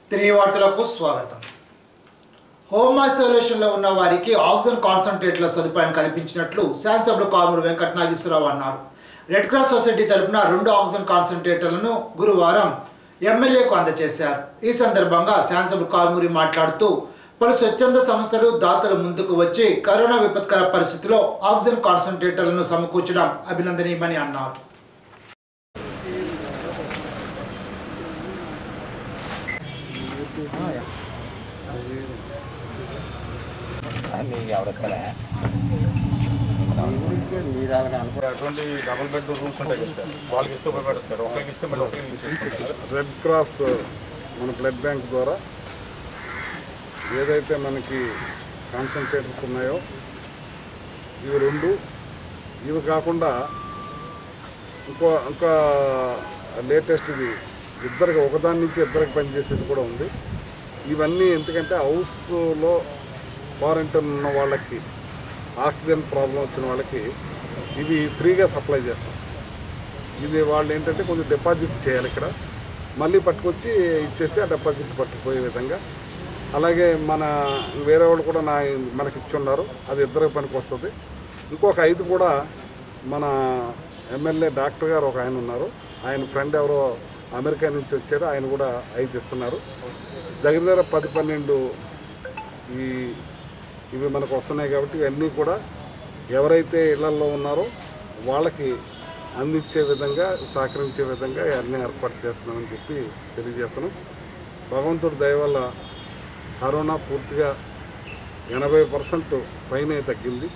తిరిగి వార్తలకు స్వాగతం హోమ్ ఐసోలేషన్లో ఉన్న వారికి ఆక్సిజన్ కాన్సన్ట్రేట్ల సదుపాయం కల్పించినట్లు శాసనసభ్యులు కామూరు వెంకట నాగేశ్వరరావు అన్నారు రెడ్ క్రాస్ సొసైటీ తరపున రెండు ఆక్సిజన్ కాన్సన్ట్రేటర్లను గురువారం ఎమ్మెల్యేకు అందజేశారు ఈ సందర్భంగా శాసనసభ్యులు కామూరి మాట్లాడుతూ పలు స్వచ్ఛంద సంస్థలు దాతలు ముందుకు వచ్చి కరోనా విపత్కర పరిస్థితిలో ఆక్సిజన్ కాన్సన్ట్రేటర్లను సమకూర్చడం అభినందనీయమని అన్నారు నీకు ఎవరెక్కలే అటువంటి డబుల్ బెడ్ రూమ్స్ ఉంటాయి కదా సార్ వాళ్ళకి ఇస్తే ఉపయోగపడుతుంది సార్ ఒకరికి ఇస్తే మళ్ళీ ఒకరికి యూజ్ చేసుకుంటారు రెడ్ క్రాస్ మన బ్లడ్ బ్యాంక్ ద్వారా ఏదైతే మనకి కాన్సన్ట్రేటర్స్ ఉన్నాయో ఇవి రెండు ఇవి కాకుండా ఇంకో ఇంకా లేటెస్ట్ ఇది ఇద్దరికి ఒకదాని నుంచి ఇద్దరికి పనిచేసేది కూడా ఉంది ఇవన్నీ ఎందుకంటే హౌస్లో క్వారంటైన్ ఉన్న వాళ్ళకి ఆక్సిజన్ ప్రాబ్లం వచ్చిన వాళ్ళకి ఇవి ఫ్రీగా సప్లై చేస్తాం ఇది వాళ్ళు ఏంటంటే కొంచెం డిపాజిట్ చేయాలి ఇక్కడ మళ్ళీ పట్టుకొచ్చి ఇచ్చేసి ఆ డిపాజిట్ పట్టుకుపోయే విధంగా అలాగే మన వేరే వాళ్ళు కూడా నా మనకి ఇచ్చి ఉన్నారు అది ఇద్దరికి పనికి వస్తుంది ఇంకొక ఐదు కూడా మన ఎమ్మెల్యే డాక్టర్ గారు ఒక ఆయన ఉన్నారు ఆయన ఫ్రెండ్ ఎవరో అమెరికా నుంచి వచ్చారు ఆయన కూడా ఐదు ఇస్తున్నారు దగ్గర దగ్గర పది పన్నెండు ఈ ఇవి మనకు వస్తున్నాయి కాబట్టి ఇవన్నీ కూడా ఎవరైతే ఇళ్లల్లో ఉన్నారో వాళ్ళకి అందించే విధంగా సహకరించే విధంగా అన్నీ ఏర్పాటు చేస్తున్నామని చెప్పి తెలియజేస్తున్నాం భగవంతుడి దయ వల్ల కరోనా పూర్తిగా ఎనభై పర్సెంట్ పైనే తగ్గింది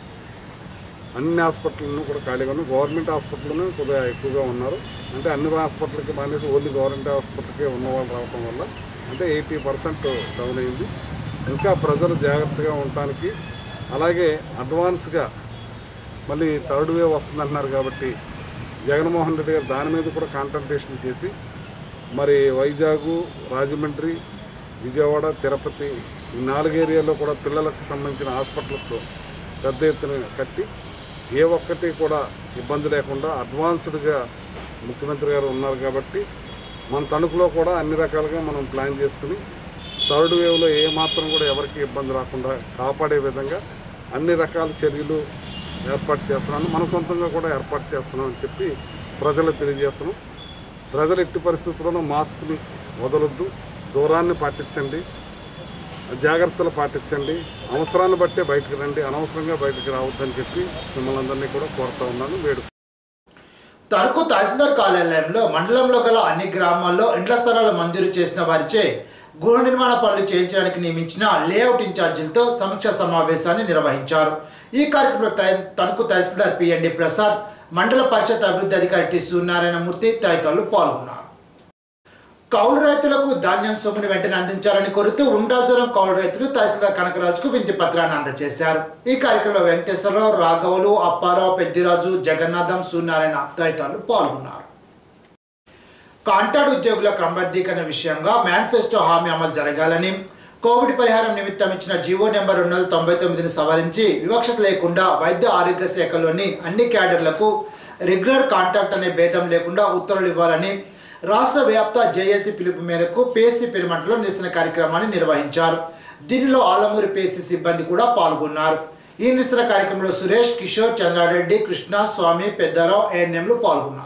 అన్ని హాస్పిటల్ను కూడా ఖాళీగా ఉన్నాయి గవర్నమెంట్ హాస్పిటల్లోనే కొద్దిగా ఎక్కువగా ఉన్నారు అంటే అన్ని హాస్పిటల్కి మానేసి ఓన్లీ గవర్నమెంట్ హాస్పిటల్కే ఉన్నవాళ్ళు రావటం వల్ల అంటే ఎయిటీ పర్సెంట్ డౌన్ అయింది ఇంకా ప్రజలు జాగ్రత్తగా ఉండటానికి అలాగే అడ్వాన్స్గా మళ్ళీ థర్డ్ వేవ్ వస్తుందంటున్నారు కాబట్టి జగన్మోహన్ రెడ్డి గారు దాని మీద కూడా కాన్సన్ట్రేషన్ చేసి మరి వైజాగ్ రాజమండ్రి విజయవాడ తిరుపతి ఈ నాలుగు ఏరియాలో కూడా పిల్లలకు సంబంధించిన హాస్పిటల్స్ పెద్ద ఎత్తున కట్టి ఏ ఒక్కటి కూడా ఇబ్బంది లేకుండా అడ్వాన్స్డ్గా ముఖ్యమంత్రి గారు ఉన్నారు కాబట్టి మన తణుకులో కూడా అన్ని రకాలుగా మనం ప్లాన్ చేసుకుని థర్డ్ వేవ్లో ఏ మాత్రం కూడా ఎవరికి ఇబ్బంది రాకుండా కాపాడే విధంగా అన్ని రకాల చర్యలు ఏర్పాటు చేస్తున్నాను మన సొంతంగా కూడా ఏర్పాటు చేస్తున్నాం అని చెప్పి ప్రజలకు తెలియజేస్తున్నాం ప్రజలు ఎట్టి పరిస్థితుల్లోనూ మాస్క్ని వదలొద్దు దూరాన్ని పాటించండి జాగ్రత్తలు పాటించండి అవసరాన్ని బట్టే బయటకు రండి అనవసరంగా బయటకు రావద్దని చెప్పి మిమ్మల్ని అందరినీ కూడా కోరుతా ఉన్నాను వేడు తణుకు తహసీల్దార్ కార్యాలయంలో మండలంలో గల అన్ని గ్రామాల్లో ఇండ్ల స్థలాలు మంజూరు చేసిన వారిచే గృహ నిర్మాణ పనులు చేయించడానికి నియమించిన లేఅవుట్ ఇన్ఛార్జీలతో సమీక్షా సమావేశాన్ని నిర్వహించారు ఈ కార్యక్రమంలో త- తణుకు తహసీల్దార్ పిఎండి ప్రసాద్ మండల పరిషత్ అభివృద్ధి అధికారి టి సూర్యనారాయణమూర్తి తదితరులు పాల్గొన్నారు కౌలు రైతులకు ధాన్యం సొమ్మును వెంటనే అందించాలని కోరుతూ ఉండాజరం కౌలు రైతులు తహసీల్దార్ కనకరాజుకు వింతి పత్రాన్ని అందజేశారు ఈ కార్యక్రమంలో వెంకటేశ్వరరావు రాఘవులు అప్పారావు పెద్దిరాజు జగన్నాథం సూర్యనారాయణ తదితరులు పాల్గొన్నారు కాంట్రాక్ట్ ఉద్యోగుల క్రమబద్ధీకరణ విషయంగా మేనిఫెస్టో హామీ అమలు జరగాలని కోవిడ్ పరిహారం నిమిత్తం ఇచ్చిన జీవో నెంబర్ రెండు వందల తొంభై తొమ్మిదిని సవరించి వివక్షత లేకుండా వైద్య ఆరోగ్య శాఖలోని అన్ని క్యాడర్లకు రెగ్యులర్ కాంట్రాక్ట్ అనే భేదం లేకుండా ఉత్తర్వులు ఇవ్వాలని రాష్ట్ర వ్యాప్త జేఏసీ పిలుపు మేరకు పిఎస్సీ పెరుమంటలో నిరసన కార్యక్రమాన్ని నిర్వహించారు దీనిలో ఆలమూరి పిఎస్సీ సిబ్బంది కూడా పాల్గొన్నారు ఈ నిరసన కార్యక్రమంలో సురేష్ కిషోర్ చంద్రారెడ్డి కృష్ణ స్వామి పెద్దారావు ఏఎన్ఎంలు పాల్గొన్నారు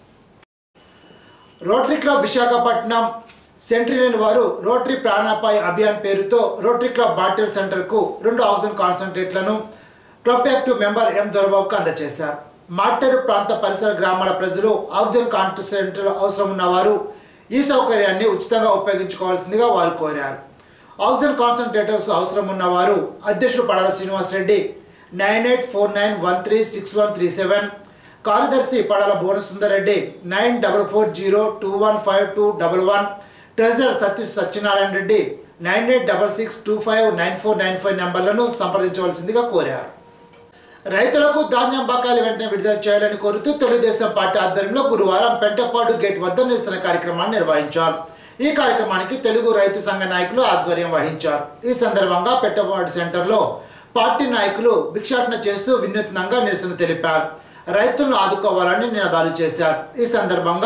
రోటరీ క్లబ్ విశాఖపట్నం సెంట్రినల్ వారు రోటరీ ప్రాణాపాయ అభియాన్ పేరుతో రోటరీ క్లబ్ బాటిల్ సెంటర్కు రెండు ఆక్సిజన్ కాన్సన్ట్రేట్లను క్లబ్ యాక్టివ్ మెంబర్ ఎం దొరబాబుకు అందజేశారు మాటేరు ప్రాంత పరిసర గ్రామాల ప్రజలు ఆక్సిజన్ కాన్సన్ట్రేటర్ అవసరం ఉన్నవారు ఈ సౌకర్యాన్ని ఉచితంగా ఉపయోగించుకోవాల్సిందిగా వారు కోరారు ఆక్సిజన్ కాన్సన్ట్రేటర్స్ అవసరం ఉన్నవారు అధ్యక్షుడు Padala Srinivasareddy nine eight four nine one three six one three seven కార్యదర్శి Padala Bhuvanasundar Reddy nine double four zero two one five two double one treasurer Satish Satyanarayana Reddy nine eight double six two five nine four nine five నెంబర్లను సంప్రదించవలసిందిగా కోరారు రైతులకు ధాన్యం బకాయిలు వెంటనే విడుదల చేయాలని కోరుతూ తెలుగుదేశం పార్టీ ఆధ్వర్యంలో గురువారం పెంటపాడు గేట్ వద్ద నిరసన కార్యక్రమాన్ని నిర్వహించారు ఈ కార్యక్రమానికి తెలుగు రైతు సంఘ నాయకులు ఆధ్వర్యం వహించారు ఈ సందర్భంగా పెట్టపాడు సెంటర్లో పార్టీ నాయకులు భిక్షాటన చేస్తూ వినూత్నంగా నిరసన తెలిపారు రైతులను ఆదుకోవాలని నినాదాలు చేశారు ఈ సందర్భంగా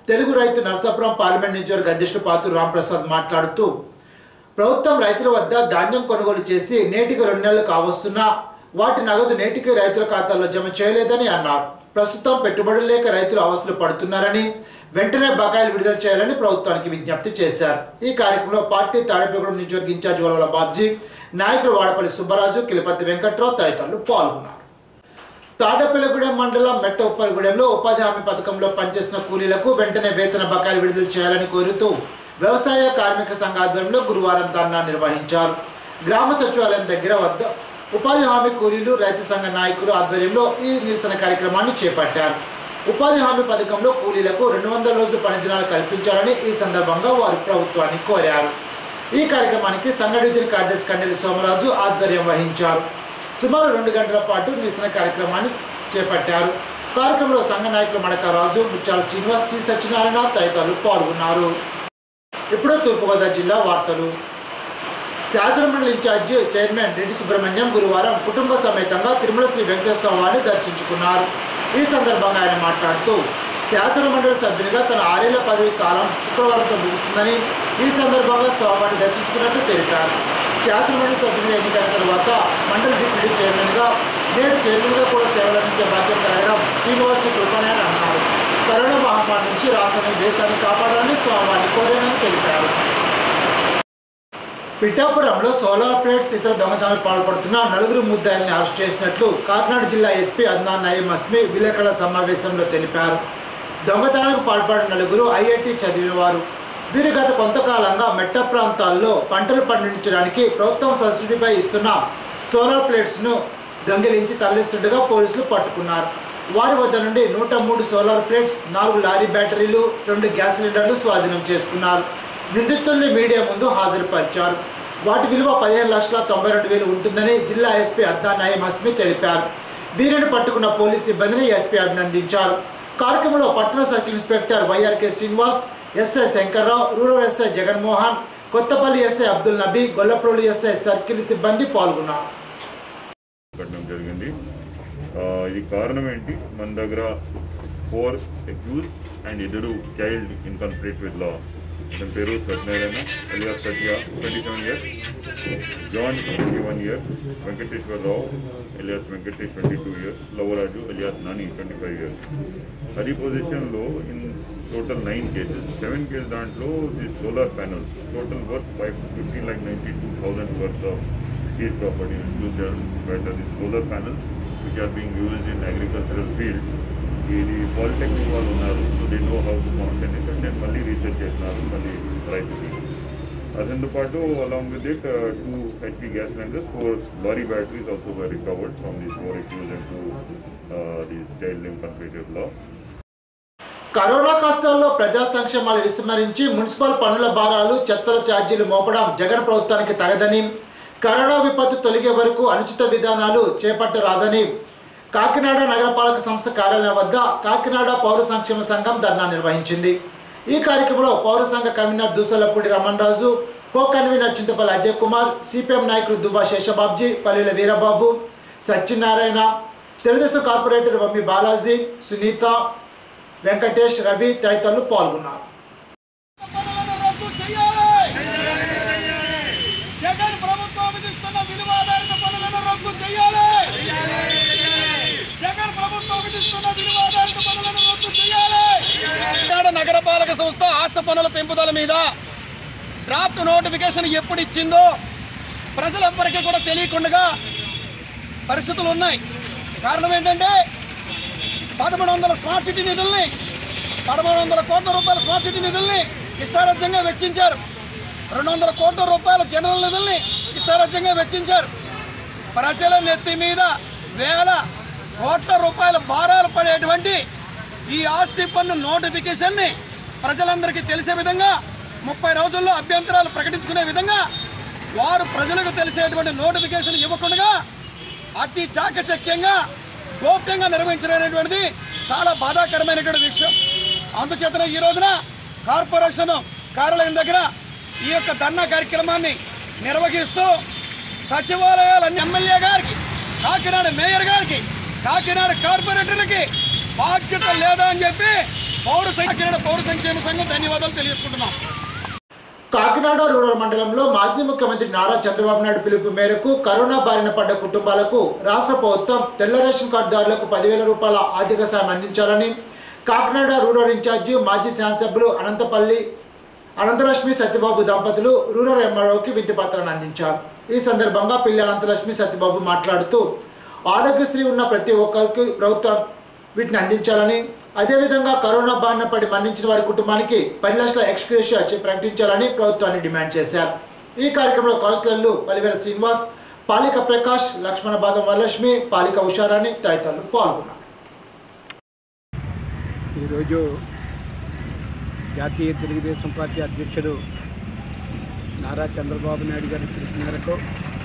తెలుగు రైతు నరసాపురం పార్లమెంట్ నియోజకవర్గ అధ్యక్షుడు పాతూరు రాంప్రసాద్ మాట్లాడుతూ ప్రభుత్వం రైతుల వద్ద ధాన్యం కొనుగోలు చేసి నేటికి రెండు నెలలు కావస్తున్నా వాటి నగదు నేటికి రైతుల ఖాతాల్లో జమ చేయలేదని అన్నారు ప్రస్తుతం పెట్టుబడులు లేక రైతులు అవసరం పడుతున్నారని వెంటనే బకాయిలు విడుదల చేయాలని ప్రభుత్వానికి విజ్ఞప్తి చేశారు ఈ కార్యక్రమంలో పార్టీ తాడేపల్లిగూడెం నియోజకవర్గ ఇన్ఛార్జ్ వలవల బాబ్జీ నాయకులు వాడపల్లి సుబ్బరాజు కిలిపతి వెంకట్రావు తదితరులు పాల్గొన్నారు తాడపల్లిగూడెం మండలం మెట్ట ఉప్పలగూడెంలో ఉపాధి హామీ పథకంలో పనిచేసిన కూలీలకు వెంటనే వేతన బకాయిలు విడుదల చేయాలని కోరుతూ వ్యవసాయ కార్మిక సంఘ ఆధ్వర్యంలో గురువారం ధర్నా నిర్వహించారు గ్రామ సచివాలయం దగ్గర వద్ద ఉపాధి హామీ కూలీలు రైతు సంఘ నాయకులు ఆధ్వర్యంలో ఈ నిరసన కార్యక్రమాన్ని చేపట్టారు ఉపాధి హామీ పథకంలో కూలీలకు రెండు వందల రోజులు పని దినాలు కల్పించాలని ఈ సందర్భంగా వారు ప్రభుత్వాన్ని కోరారు ఈ కార్యక్రమానికి సంఘ డివిజన్ కార్యదర్శి కండెలి సోమరాజు ఆధ్వర్యం వహించారు సుమారు రెండు గంటల పాటు నిరసన కార్యక్రమాన్ని చేపట్టారు కార్యక్రమంలో సంఘ నాయకులు మడక రాజు ముత్యాల శ్రీనివాస్ టి సత్యనారాయణ తదితరులు పాల్గొన్నారు ఇప్పుడు తూర్పుగోదావరి జిల్లా వార్తలు శాసనమండలి ఇన్ఛార్జి చైర్మన్ రెడ్డి సుబ్రహ్మణ్యం గురువారం కుటుంబ సమేతంగా తిరుమల శ్రీ వెంకటేశ్వర వారిని దర్శించుకున్నారు ఈ సందర్భంగా ఆయన మాట్లాడుతూ శాసనమండలి సభ్యునిగా తన ఆరేళ్ల పదవి కాలం శుక్రవారంతో ముగుస్తుందని ఈ సందర్భంగా స్వామిని దర్శించుకున్నట్లు తెలిపారు శాసనమండలి సభ్యునిగా ఎన్నికైన తర్వాత మండలి డిప్యూటీ చైర్మన్గా నేడు చైర్మన్గా కూడా సేవలు అందించే బాధ్యత కలగడం శ్రీనివాస్ కృపనే అని అన్నారు కరోనా మహమ్మారి నుంచి రాష్ట్రాన్ని దేశాన్ని కాపాడాలని స్వామివారిని కోరానని తెలిపారు పిఠాపురంలో సోలార్ ప్లేట్స్ ఇతర దొంగతనాలు పాల్పడుతున్న నలుగురు ముద్దాయిల్ని అరెస్ట్ చేసినట్లు కాకినాడ జిల్లా ఎస్పీ అద్నాన్ నయీం అస్మి విలేకరుల సమావేశంలో తెలిపారు దొంగతనాలకు పాల్పడిన నలుగురు ఐఐటి చదివిన వారు వీరు గత కొంతకాలంగా మెట్ట ప్రాంతాల్లో పంటలు పండించడానికి ప్రభుత్వం సబ్సిడీపై ఇస్తున్న సోలార్ ప్లేట్స్ను దొంగిలించి తరలిస్తుండగా పోలీసులు పట్టుకున్నారు వారి వద్ద నుండి నూట మూడు సోలార్ ప్లేట్స్ నాలుగు లారీ బ్యాటరీలు రెండు గ్యాస్ సిలిండర్లు స్వాధీనం చేసుకున్నారు నిందితుల్ని మీడియా ముందు హాజరుపరిచారు వాటి విలువ పదిహేను లక్షల తొంభై రెండు వేలు ఉంటుందని జిల్లా ఎస్పీ అద్దా నాయం హస్మి తెలిపారు వీరిని పట్టుకున్న పోలీస్ సిబ్బందిని ఎస్పీ అభినందించారు కార్యక్రమంలో పట్టణ circle inspector YRK Srinivas SI Shankarrao rural SI Jaganmohan Kothapalli SI Abdul Nabi Gollaprolu SI circle సిబ్బంది పాల్గొన్నారు పెట్టడం జరిగింది ఆ, ఇది కారణం ఏంటి మన దగ్గర ఫోర్ అక్యూజ్ అండ్ ఇద్దరు child in conflict with law అతని పేరు Satyanarayana alias Satya twenty seven years John twenty one years Venkateswararao alias Venkatesh twenty two years Lavaraju alias Nani twenty five years Hari పొజిషన్లో in total nine cases seven case దాంట్లో the solar panels total worth five fifteen lakh ninety two thousand worth of state property includes better the solar panels which are being used in agricultural field. ఇది polytechnic వాళ్ళు ఉన్నారు so they know how to fountain it and నేను మళ్ళీ research చేస్తున్నారు మళ్ళీ రైతుకి అదంతో పాటు along with it two HP gas cylinders four lorry batteries also were recovered from this four accused and two the child incompleted law corona కష్టాల్లో ప్రజా సంక్షేమాలు విస్మరించి మున్సిపల్ పన్నుల భారాలు చెత్తల ఛార్జీలు మోపడం జగన్ ప్రభుత్వానికి తగదని కరోనా విపత్తు తొలగే వరకు అనుచిత విధానాలు చేపట్టరాదని కాకినాడ నగరపాలక సంస్థ కార్యాలయం వద్ద కాకినాడ పౌర సంక్షేమ సంఘం ధర్నా నిర్వహించింది ఈ కార్యక్రమంలో పౌర సంఘ convener Doosalapudi Raman Raju co convener Chintapalli Ajay Kumar CPM నాయకులు దువ్వా శేషబాబ్జీ పల్లెల వీరబాబు సత్యనారాయణ తెలుగుదేశం కార్పొరేటర్ వమ్మి బాలాజీ సునీత వెంకటేష్ రవి తదితరులు పాల్గొన్నారు పనులను రద్దు చేయాలి జగన్ ప్రభుత్వం విధిస్తున్న విలువాధారిత పనులను రద్దు చేయాలి జగన్ ప్రభుత్వం విధిస్తున్న విలువాధారిత పనులను రద్దు చేయాలి కాకినాడ నగరపాలక సంస్థ ఆస్తి పనుల పెంపుదల మీద డ్రాఫ్ట్ నోటిఫికేషన్ ఎప్పుడు ఇచ్చిందో ప్రజలెవ్వరికీ కూడా తెలియకుండా పరిస్థితులు ఉన్నాయి కారణం ఏంటంటే పదమూడు వందల స్మార్ట్ సిటీ నిధుల్ని పదమూడు వందల కోట్ల రూపాయల స్మార్ట్ సిటీ నిధుల్ని ఇష్టారాజ్యంగా వెచ్చించారు రెండు వందల కోట్ల రూపాయల జనరల్ నిధుల్ని ఇష్టారాజ్యంగా వెచ్చించారు ప్రజల నెత్తి మీద వేల కోట్ల రూపాయల భారాలు పడేటువంటి ఈ ఆస్తి పన్ను నోటిఫికేషన్ని ప్రజలందరికీ తెలిసే విధంగా ముప్పై రోజుల్లో అభ్యంతరాలు ప్రకటించుకునే విధంగా వారు ప్రజలకు తెలిసేటువంటి నోటిఫికేషన్ ఇవ్వకుండా అతి చాకచక్యంగా గోప్యంగా నిర్వహించడం చాలా బాధాకరమైనటువంటి విషయం అందుచేతన ఈ రోజున కార్పొరేషన్ కార్యాలయం దగ్గర ఈ యొక్క ధర్నా కార్యక్రమాన్ని నిర్వహిస్తూ సచివాలయాలన్నీ ఎమ్మెల్యే గారికి కాకినాడ మేయర్ గారికి కాకినాడ కార్పొరేటర్లకి బాధ్యత లేదా అని చెప్పి పౌర సంఖ్య పౌర సంక్షేమ సంఘం ధన్యవాదాలు తెలియజేసుకుంటున్నాం కాకినాడ రూరల్ మండలంలో మాజీ ముఖ్యమంత్రి నారా చంద్రబాబు నాయుడు పిలుపు మేరకు కరోనా బారిన పడ్డ కుటుంబాలకు రాష్ట్ర ప్రభుత్వం తెల్ల రేషన్ కార్డుదారులకు పదివేల రూపాయల ఆర్థిక సాయం అందించాలని కాకినాడ రూరల్ ఇన్ఛార్జి మాజీ శాసనసభ్యులు అనంతపల్లి అనంతలక్ష్మి సత్యబాబు దంపతులు రూరల్ ఎంఆర్ఓకి వింతి పత్రాన్ని అందించారు ఈ సందర్భంగా పిల్లి అనంతలక్ష్మి సత్యబాబు మాట్లాడుతూ ఆరోగ్యశ్రీ ఉన్న ప్రతి ఒక్కరికి ప్రభుత్వం వీటిని అందించాలని అదేవిధంగా కరోనా బారిన పడి మరణించిన వారి కుటుంబానికి పది లక్షల ఎక్స్గ్రేషియా ప్రకటించాలని ప్రభుత్వాన్ని డిమాండ్ చేశారు ఈ కార్యక్రమంలో కౌన్సిలర్లు పలివేల శ్రీనివాస్ పాలిక ప్రకాష్ లక్ష్మణ బాదం వరలక్ష్మి పాలిక ఉషారాణి తదితరులు పాల్గొన్నారు ఈరోజు జాతీయ తెలుగుదేశం పార్టీ అధ్యక్షుడు నారా చంద్రబాబు నాయుడు గారి పిలుపు మేరకు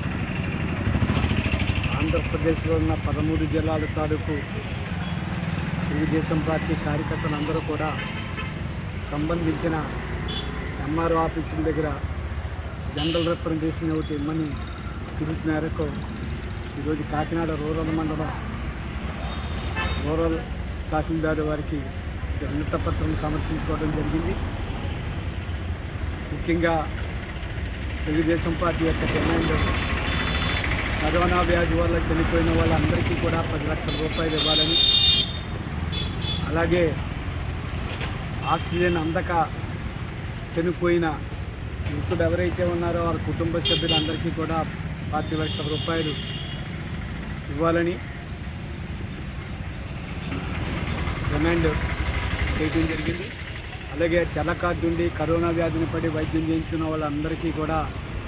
ఆంధ్రప్రదేశ్లో ఉన్న పదమూడు జిల్లాల తాలూకు తెలుగుదేశం పార్టీ కార్యకర్తలందరూ కూడా సంబంధించిన ఎంఆర్ఓ ఆఫీసుల దగ్గర జనరల్ రిప్రజెంటేషన్ ఒకటి ఇమ్మని పిలుపు మేరకు ఈరోజు కాకినాడ రూరల్ మండలం రూరల్ తహసీల్దార్ వారికి వినతపత్రం సమర్పించుకోవడం జరిగింది ముఖ్యంగా తెలుగుదేశం పార్టీ యొక్క డిమాండ్ కరోనా వ్యాధి వల్ల చనిపోయిన వాళ్ళందరికీ కూడా పది లక్షల రూపాయలు ఇవ్వాలని అలాగే ఆక్సిజన్ అందక చనిపోయిన మృతుడు ఎవరైతే ఉన్నారో వారి కుటుంబ సభ్యులందరికీ కూడా పాతి లక్షల రూపాయలు ఇవ్వాలని డిమాండ్ చేయడం జరిగింది అలాగే తెల్ల కార్డు ఉండి కరోనా వ్యాధిని పడి వైద్యం చేయించుకున్న వాళ్ళందరికీ కూడా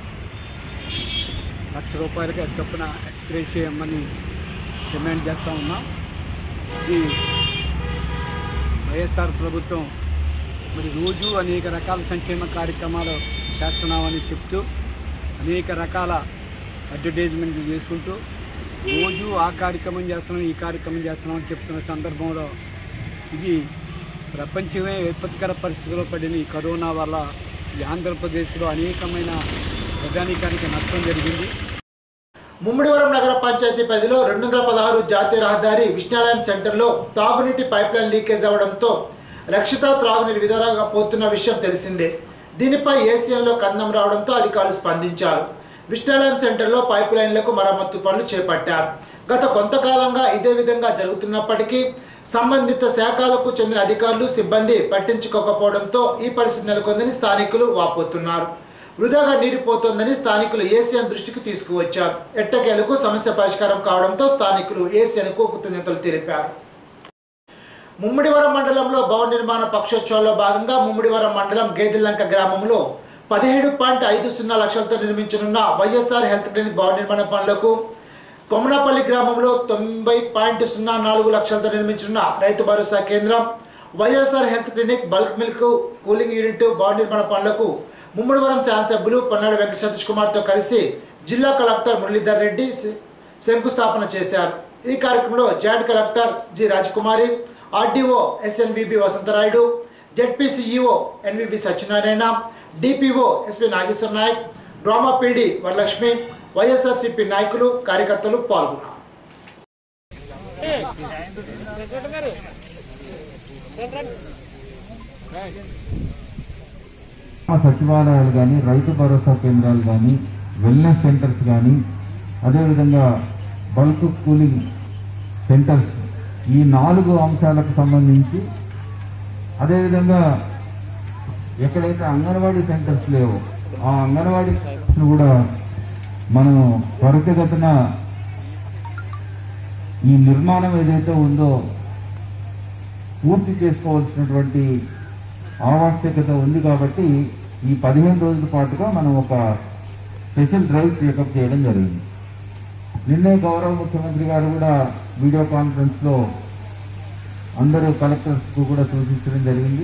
లక్ష రూపాయలకి చొప్పున ఎక్స్ప్రెస్ చేయమని డిమాండ్ చేస్తూ ఉన్నాం ఇది వైఎస్ఆర్ ప్రభుత్వం మరి రోజు అనేక రకాల సంక్షేమ కార్యక్రమాలు చేస్తున్నామని చెప్తూ అనేక రకాల అడ్వర్టైజ్మెంట్ చేసుకుంటూ రోజు ఆ కార్యక్రమం చేస్తున్నాం ఈ కార్యక్రమం చేస్తున్నాం అని చెప్తున్న సందర్భంలో ఇది ప్రపంచమే విపత్కర పరిస్థితిలో పడిన ఈ కరోనా వల్ల ఈ ఆంధ్రప్రదేశ్లో అనేకమైన ప్రజానీకానికి నష్టం జరిగింది ముమ్మిడివరం నగర పంచాయతీ పరిధిలో రెండు వందల పదహారు జాతీయ రహదారి విష్ణాలయం సెంటర్లో తాగునీటి పైప్ లైన్ లీకేజ్ అవ్వడంతో రక్షిత త్రాగునీరు విధాలుగా పోతున్న విషయం తెలిసిందే దీనిపై ఏసీఎన్లో కందం రావడంతో అధికారులు స్పందించారు విష్ణాలయం సెంటర్లో పైప్ లైన్లకు మరమ్మత్తు పనులు చేపట్టారు గత కొంతకాలంగా ఇదే విధంగా జరుగుతున్నప్పటికీ సంబంధిత శాఖలకు చెందిన అధికారులు సిబ్బంది పట్టించుకోకపోవడంతో ఈ పరిస్థితి నెలకొందని స్థానికులు వాపోతున్నారు వృధాగా నీరు పోతోందని స్థానికులు ఏసీఎన్ దృష్టికి తీసుకువచ్చారు ఎట్టకేలకు సమస్య పరిష్కారం కావడంతో స్థానికులు ఏసీఎన్కు కృతజ్ఞతలు తెలిపారు ముమ్మిడివరం మండలంలో భవన నిర్మాణ పక్షోత్సవంలో భాగంగా ముమ్మిడివరం మండలం గేదెల్లంక గ్రామంలో పదిహేడు పాయింట్ ఐదు సున్నా లక్షలతో నిర్మించనున్న వైఎస్ఆర్ హెల్త్ క్లినిక్ భవన నిర్మాణ పనులకు కొమనపల్లి గ్రామంలో తొంభై పాయింట్ సున్నా నాలుగు లక్షలతో నిర్మించనున్న రైతు భరోసా కేంద్రం YSR health clinic bulk milk cooling unit భవన నిర్మాణ పనులకు ముమ్మడివరం శాసనసభ్యులు పొన్నాడు వెంకట సతీష్ కుమార్తో కలిసి జిల్లా కలెక్టర్ మురళీధర్ రెడ్డి శ- శంకుస్థాపన చేశారు ఈ కార్యక్రమంలో joint collector G Rajakumari RDO SNVB Vasantharayudu ZP CEO NVB Satyanarayana DPO SP Nageswara Nayak డ్రామా పీడి వరలక్ష్మి వైఎస్ఆర్సీపీ నాయకులు కార్యకర్తలు పాల్గొన్నారు గ్రామ సచివాలయాలు కానీ రైతు భరోసా కేంద్రాలు కానీ వెల్నెస్ సెంటర్స్ కానీ అదేవిధంగా బల్క్ కూలింగ్ సెంటర్స్ ఈ నాలుగు అంశాలకు సంబంధించి అదేవిధంగా ఎక్కడైతే అంగన్వాడీ సెంటర్స్ లేవో ఆ అంగన్వాడీ సెంటర్స్ కూడా మనం త్వరితగతిన ఈ నిర్మాణం ఏదైతే ఉందో పూర్తి చేసుకోవాల్సినటువంటి ఆవశ్యకత ఉంది కాబట్టి ఈ పదిహేను రోజుల పాటుగా మనం ఒక స్పెషల్ డ్రైవ్ టేకప్ చేయడం జరిగింది నిన్నే గౌరవ ముఖ్యమంత్రి గారు కూడా వీడియో కాన్ఫరెన్స్లో అందరూ కలెక్టర్స్కు కూడా సూచించడం జరిగింది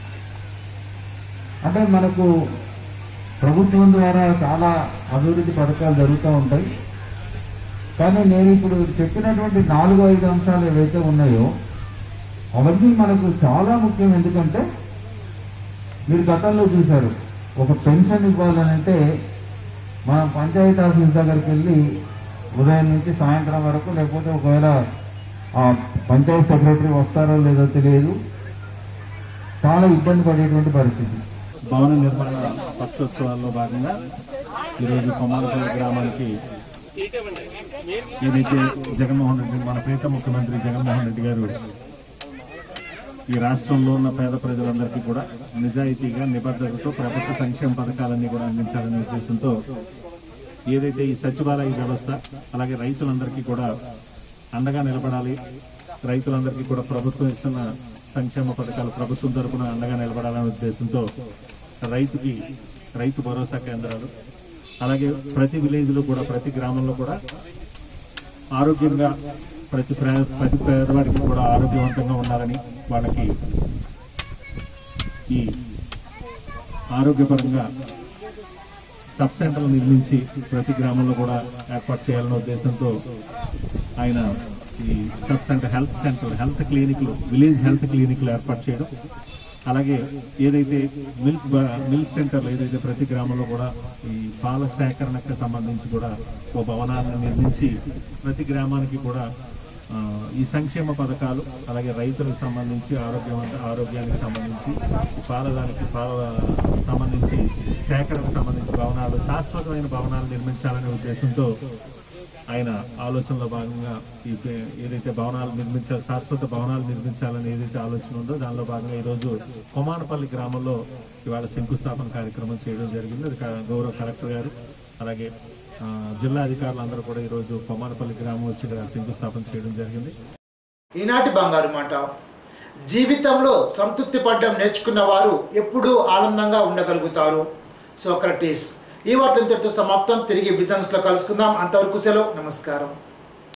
అంటే మనకు ప్రభుత్వం ద్వారా చాలా అభివృద్ధి పథకాలు జరుగుతూ ఉంటాయి కానీ నేను ఇప్పుడు చెప్పినటువంటి నాలుగు ఐదు అంశాలు ఏవైతే ఉన్నాయో అవన్నీ మనకు చాలా ముఖ్యం ఎందుకంటే మీరు గతంలో చూశారు ఒక పెన్షన్ ఇవ్వాలనంటే మనం పంచాయతీ ఆఫీస్ దగ్గరికి వెళ్ళి ఉదయం నుంచి సాయంత్రం వరకు లేకపోతే ఒకవేళ ఆ పంచాయత్ సెక్రటరీ వస్తారో లేదో తెలియదు చాలా ఇబ్బంది పడేటువంటి పరిస్థితి భవన నిర్మాణ పక్షోత్సవాల్లో భాగంగా ఈరోజు కొమ్మాలపల్లి గ్రామానికి ఏదైతే జగన్మోహన్ రెడ్డి మన ప్రీత ముఖ్యమంత్రి జగన్మోహన్ రెడ్డి గారు ఈ రాష్ట్రంలో ఉన్న పేద ప్రజలందరికీ కూడా నిజాయితీగా నిబద్ధతతో ప్రభుత్వ సంక్షేమ పథకాలన్నీ కూడా అందించాలనే ఉద్దేశంతో ఏదైతే ఈ సచివాలయ వ్యవస్థ అలాగే రైతులందరికీ కూడా అండగా నిలబడాలి రైతులందరికీ కూడా ప్రభుత్వం ఇస్తున్న సంక్షేమ పథకాలు ప్రభుత్వం తరపున అండగా నిలబడాలనే ఉద్దేశంతో రైతుకి రైతు భరోసా కేంద్రాలు అలాగే ప్రతి విలేజ్లో కూడా ప్రతి గ్రామంలో కూడా ఆరోగ్యంగా ప్రతి ప్ర- ప్రతి పేదవాడికి కూడా ఆరోగ్యవంతంగా ఉండాలని వాళ్ళకి ఈ ఆరోగ్యపరంగా సబ్ సెంటర్లు నిర్మించి ప్రతి గ్రామంలో కూడా ఏర్పాటు చేయాలనే ఉద్దేశంతో ఆయన ఈ sub centre health centre health క్లినిక్లు విలేజ్ హెల్త్ క్లినిక్లు ఏర్పాటు చేయడం అలాగే ఏదైతే మిల్క్ బ- మిల్క్ సెంటర్లు ఏదైతే ప్రతి గ్రామంలో కూడా ఈ పాల సేకరణకు సంబంధించి కూడా ఓ భవనాన్ని నిర్మించి ప్రతి గ్రామానికి కూడా ఆ, ఈ సంక్షేమ పథకాలు అలాగే రైతులకు సంబంధించి ఆరోగ్యవంత ఆరోగ్యానికి సంబంధించి ఈ పాలదానికి పాల సంబంధించి సేకరణకు సంబంధించి భవనాలు శాశ్వతమైన భవనాలు నిర్మించాలనే ఉద్దేశంతో ఆయన ఆలోచనలో భాగంగా ఈ పే- ఏదైతే భవనాలు నిర్మించాలి శాశ్వత భవనాలు నిర్మించాలని ఏదైతే ఆలోచన ఉందో దానిలో భాగంగా ఈరోజు కొమానపల్లి గ్రామంలో ఇవాళ శంకుస్థాపన కార్యక్రమం చేయడం జరిగింది అది క- గౌరవ కలెక్టర్ గారు అలాగే ఆ, జిల్లా అధికారులు అందరూ కూడా ఈరోజు కొమానపల్లి గ్రామం వచ్చి ఇక్కడ శంకుస్థాపన చేయడం జరిగింది ఈనాటి బంగారు మాట జీవితంలో సంతృప్తి పడ్డం నేర్చుకున్న వారు ఎప్పుడూ ఆనందంగా ఉండగలుగుతారు సోక్రటీస్ ఈ వార్త ఇంతటితో సమాప్తం తిరిగి విజన్స్ లో కలుసుకుందాం అంతవరకు సెలవు నమస్కారం